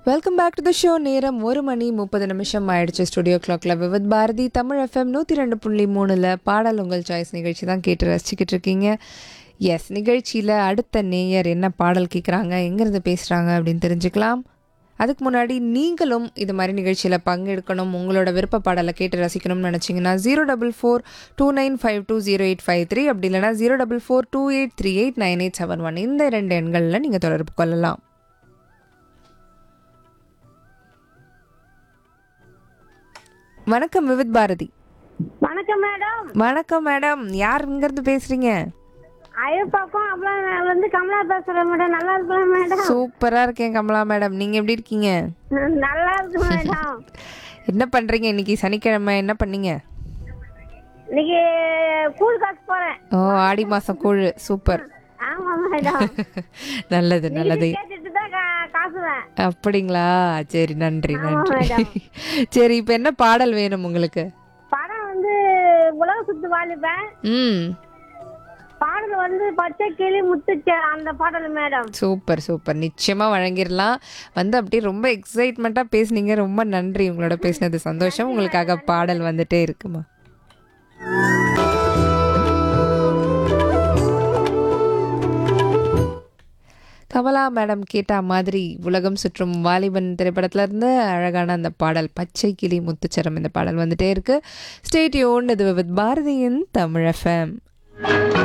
welcome back to the show நேரம் ஒரு மணி முப்பது நிமிஷம் ஆயிடுச்சு ஸ்டுடியோ கிளாக்ல விவித் பாரதி தமிழ் எஃப்எம் நூற்றி ரெண்டு புள்ளி மூணில் பாடல் உங்கள் சாய்ஸ் நிகழ்ச்சி தான் கேட்டு ரசிச்சுக்கிட்டு இருக்கீங்க எஸ் நிகழ்ச்சியில் அடுத்த நேயர் என்ன பாடல் கேட்குறாங்க எங்கேருந்து பேசுகிறாங்க அப்படின்னு தெரிஞ்சுக்கலாம் அதுக்கு முன்னாடி நீங்களும் இது மாதிரி நிகழ்ச்சியில் பங்கெடுக்கணும் உங்களோட விருப்ப பாடலை கேட்டு ரசிக்கணும்னு நினச்சிங்கன்னா zero double four two nine five two zero eight five three அப்படி இல்லைனா zero double four two eight three eight nine eight seven one இந்த ரெண்டு எண்களில் நீங்கள் தொடர்பு கொள்ளலாம் வணக்கம் விவித் பாரதி வணக்கம் மேடம் வணக்கம் மேடம் யார் இங்கேருந்து பேசுகிறீங்க ஐயப்பாக்கும் அப்புறம் நான் வந்து கமலா பேசுறேன் மேடம் நல்லா இருக்கலாம் மேடம் சூப்பராக இருக்கேன் கமலா மேடம் நீங்கள் எப்படி இருக்கீங்க நல்லா இருக்கு மேடம் என்ன பண்ணுறீங்க இன்னைக்கு சனிக்கிழமை என்ன பண்ணீங்க இன்னைக்கு கூழ் காசு போறேன் ஓ ஆடி மாதம் கூழ் சூப்பர் ஆமா மேடம் நல்லது நல்லது கேட்டுட்டு தான் கா- காசுவேன் அப்படிங்களா சரி நன்றி ஆமா, நன்றி சரி இப்போ என்ன பாடல் வேணும் உங்களுக்கு படம் வந்து உலக சுத்து வாலிபன் ம் பாடல் வந்து பச்சை கிளி முத்துச்ச அந்த பாடல் மேடம் சூப்பர் சூப்பர் நிச்சயமாக வழங்கிடலாம் வந்து அப்படியே ரொம்ப எக்ஸைட்மெண்ட்டாக பேசுனீங்க ரொம்ப நன்றி உங்களோட பேசினது சந்தோஷம் உங்களுக்காக பாடல் வந்துட்டே இருக்குமா கமலா மேடம் கேட்ட மாதிரி உலகம் சுற்றும் வாலிபன் திரைப்படத்துல இருந்து அழகான அந்த பாடல் பச்சை கிளி முத்துச்சரம் இந்த பாடல் வந்துட்டே இருக்கு ஸ்டேட்யூன் இது வித் பாரதியின் தமிழ் எஃப்எம்